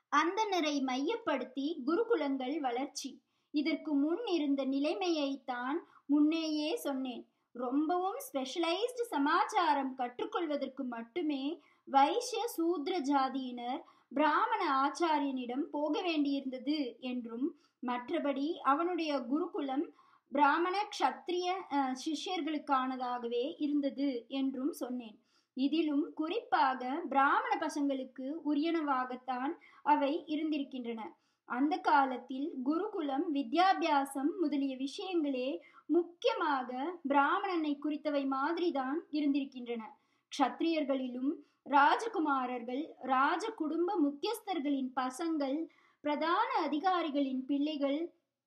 அந்தணரை மையப்படுத்தி குருகுலங்கள் வளர்ச்சி இதற்கு முன் இருந்த நிலைமையைத்தான் முன்னேயே சொன்னேன் ரொம்பவும் ஸ்பெஷலைஸ்டு சமாச்சாரம் கற்றுக்கொள்வதற்கு மட்டுமே வைஷ்ய சூத்ர ஜாதியினர் பிராமண ஆச்சாரியனிடம் போக வேண்டியிருந்தது என்றும் மற்றபடி அவனுடைய குருகுலம் பிராமண க்ஷத்ரிய அஹ், சிஷ்யர்களுக்கானதாகவே இருந்தது என்றும் சொன்னேன் இதிலும் குறிப்பாக பிராமண பசங்களுக்கு உரியனவாகத்தான் அவை இருந்திருக்கின்றன அந்த காலத்தில் குருகுலம் வித்யாபியாசம் முதலிய விஷயங்களே முக்கியமாக பிராமணனை குறித்தவை மாதிரிதான் இருந்திருக்கின்றன க்ஷத்ரியர்களிலும் ராஜகுமாரர்கள் ராஜ குடும்ப முக்கியஸ்தர்களின் பசங்கள் பிரதான அதிகாரிகளின் பிள்ளைகள்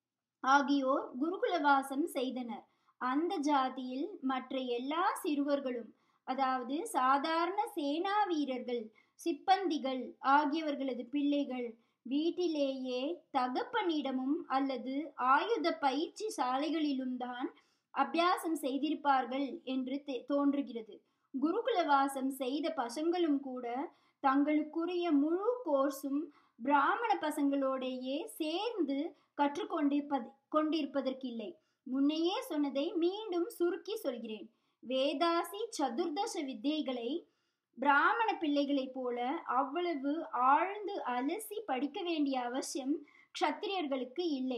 ஆகியோர் குருகுலவாசம் செய்தனர் அந்த ஜாதியில் மற்ற எல்லா சிறுவர்களும் அதாவது சாதாரண சேனா வீரர்கள் சிப்பந்திகள் ஆகியவர்களது பிள்ளைகள் வீட்டிலேயே தகப்பனிடமும் அல்லது ஆயுத பயிற்சி சாலைகளிலும் தான் அபியாசம் செய்திருப்பார்கள் என்று தெ- தோன்றுகிறது குருகுலவாசம் செய்த பசங்களும் கூட தங்களுக்குரிய முழு கோர்ஸும் பிராமண பசங்களோடையே சேர்ந்து கற்றுக்கொண்டிருப்பது கொண்டிருப்பதற்கில்லை முன்னையே சொன்னதை மீண்டும் சுருக்கி சொல்கிறேன் வேதாசி சதுர்தச வித்தைகளை பிராமண பிள்ளைகளைப் போல அவ்வளவு ஆழ்ந்து அலசி படிக்க வேண்டிய அவசியம் க்ஷத்திரியர்களுக்கு இல்லை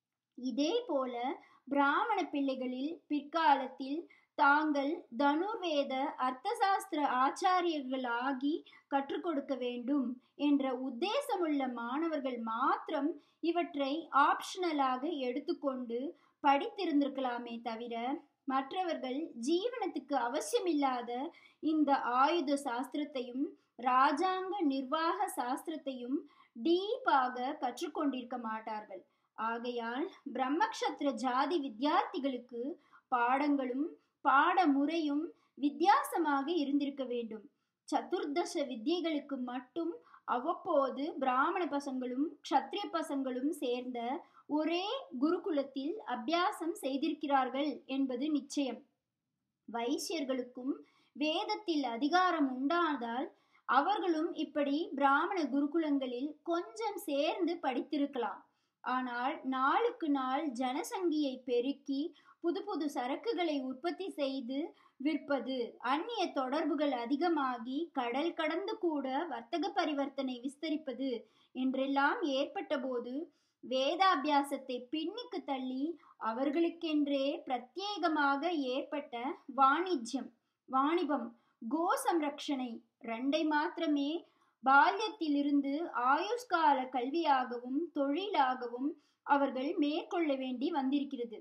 இதே போல பிராமண பிள்ளைகளில் பிற்காலத்தில் தாங்கள் தனுர்வேத அர்த்தசாஸ்திர ஆச்சாரியர்களாகி கற்றுக் கொடுக்க வேண்டும் என்ற உத்தேசமுள்ள மாணவர்கள் மாத்திரம் இவற்றை ஆப்ஷனலாக எடுத்துக்கொண்டு படித்திருந்திருக்கலாமே தவிர மற்றவர்கள் ஜீவனத்துக்கு அவசியமில்லாத இந்த ஆயுத சாஸ்திரத்தையும் ராஜாங்க நிர்வாக சாஸ்திரத்தையும் டீப்பாக கற்றுக்கொண்டிருக்க மாட்டார்கள் ஆகையால் பிரம்மக்ஷத்ர ஜாதி வித்தியார்த்திகளுக்கு பாடங்களும் பாடமுறையும் வித்தியாசமாக இருந்திருக்க வேண்டும் சதுர்தச வித்தியைகளுக்கு மட்டும் அவ்வப்போது பிராமண பசங்களும் க்ஷத்ரிய பசங்களும் சேர்ந்த ஒரே குருகுலத்தில் அபியாசம் செய்திருக்கிறார்கள் என்பது நிச்சயம் வைசியர்களுக்கும் வேதத்தில் அதிகாரம் உண்டானதால் அவர்களும் இப்படி பிராமண குருகுலங்களில் கொஞ்சம் சேர்ந்து படித்திருக்கலாம் ஆனால் நாளுக்கு நாள் ஜனசங்கியை பெருக்கி புது புது சரக்குகளை உற்பத்தி செய்து விற்பது அந்நிய தொடர்புகள் அதிகமாகி கடல் கடந்து கூட வர்த்தக பரிவர்த்தனை விஸ்தரிப்பது என்றெல்லாம் ஏற்பட்டபோது வேதாபியாசத்தை பின்னுக்கு தள்ளி அவர்களுக்கென்றே பிரத்யேகமாக ஏற்பட்ட வாணிஜ்யம் வாணிபம் கோ சம்ரக்ஷணை ரெண்டை மாத்திரமே பால்யத்திலிருந்து ஆயுஷ்கால கல்வியாகவும் தொழிலாகவும் அவர்கள் மேற்கொள்ள வேண்டி வந்திருக்கிறது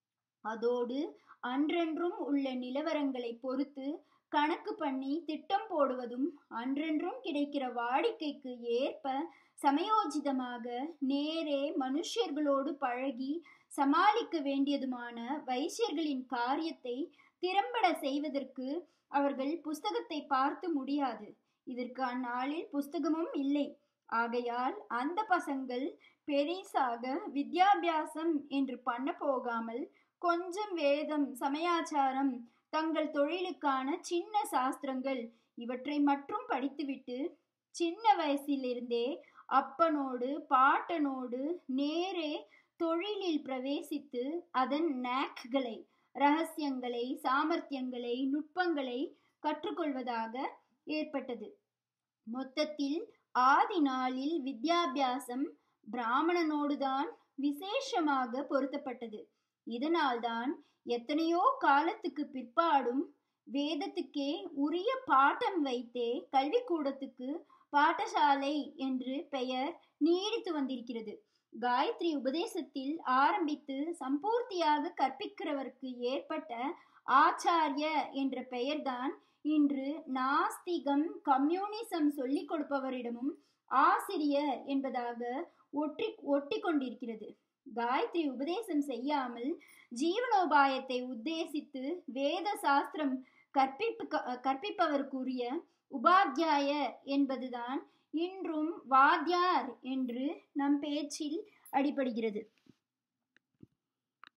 அதோடு அன்றென்றும் உள்ள நிலவரங்களை பொறுத்து கணக்கு பண்ணி திட்டம் போடுவதும் அன்றென்றும் கிடைக்கிற வாடிக்கைக்கு ஏற்ப சமயோஜிதமாக நேரே மனுஷர்களோடு பழகி சமாளிக்க வேண்டியதுமான வைசியர்களின் காரியத்தை திறம்பட செய்வதற்கு அவர்கள் புஸ்தகத்தை பார்த்து முடியாது இதற்கு அந்நாளில் புஸ்தகமும் இல்லை ஆகையால் அந்த பசங்கள் பெரிசாக வித்யாபியாசம் என்று பண்ண போகாமல் கொஞ்சம் வேதம் சமயாச்சாரம் தங்கள் தொழிலுக்கான சின்ன சாஸ்திரங்கள் இவற்றை மட்டும் படித்துவிட்டு சின்ன வயசிலிருந்தே அப்பனோடு பாட்டனோடு நேரே தொழிலில் பிரவேசித்து அதன் நாக்களை ரகசியங்களை சாமர்த்தியங்களை நுட்பங்களை கற்றுக்கொள்வதாக ஏற்பட்டது மொத்தத்தில் ஆதி நாளில் வித்யாபியாசம் பிராமணனோடுதான் விசேஷமாக பொருத்தப்பட்டது இதனால்தான் எத்தனையோ காலத்துக்கு பிற்பாடும் வேதத்துக்கே உரிய பாட்டம் வைத்தே கல்விக்கூடத்துக்கு பாடசாலை என்று பெயர் நீடித்து வந்திருக்கிறது காயத்ரி உபதேசத்தில் ஆரம்பித்து சம்பூர்த்தியாக கற்பிக்கிறவருக்கு ஏற்பட்ட ஆச்சாரிய என்ற பெயர்தான் இன்று நாஸ்திகம் கம்யூனிசம் சொல்லிக் கொடுப்பவரிடமும் ஆசிரியர் என்பதாக ஒற்றி ஒட்டி கொண்டிருக்கிறது காயத்ரி உபதேசம் செய்யாமல் ஜீவனோபாயத்தை உத்தேசித்து வேத சாஸ்திரம் கற்பிப்பு கற்பிப்பவருக்குரிய உபாத்தியாய என்பதுதான் இன்றும் வாத்தியார் என்று நம் பேச்சில் அடிபடுகிறது